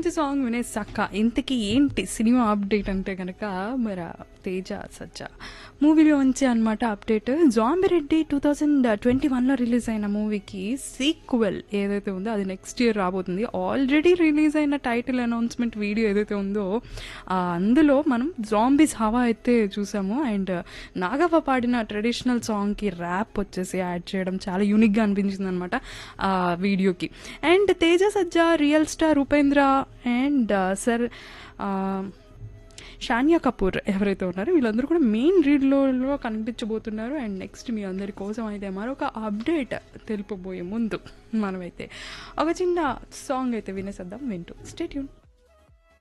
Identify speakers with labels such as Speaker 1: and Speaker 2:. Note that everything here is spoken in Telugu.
Speaker 1: మంచి సాంగ్ వినే సక్క ఇంతకీ ఏంటి సినిమా అప్డేట్ అంటే కనుక మరి ఆ తేజ సజ్జ మూవీలో నుంచి అనమాట update Zombie Reddy two thousand twenty వన్లో రిలీజ్ అయిన మూవీకి సీక్వెల్ ఏదైతే ఉందో అది నెక్స్ట్ ఇయర్ రాబోతుంది ఆల్రెడీ రిలీజ్ అయిన టైటిల్ అనౌన్స్మెంట్ వీడియో ఏదైతే ఉందో ఆ, అందులో మనం జాంబీస్ హవా అయితే చూసాము అండ్ నాగవ్వ పాడిన ట్రెడిషనల్ సాంగ్కి ర్యాప్ వచ్చేసి యాడ్ చేయడం చాలా యూనిక్గా అనిపించింది అనమాట ఆ వీడియోకి and Teja Sajja real star Upendra and sir Shanaya Kapoor ఎవరైతే ఉన్నారో వీళ్ళందరూ కూడా మెయిన్ రీడ్లో కనిపించబోతున్నారు అండ్ నెక్స్ట్ మీ అందరి కోసం అయితే మరొక అప్డేట్ తెలుపబోయే ముందు మనమైతే ఒక చిన్న సాంగ్ అయితే వినేసేద్దాం వింటూ స్టేట్యూన్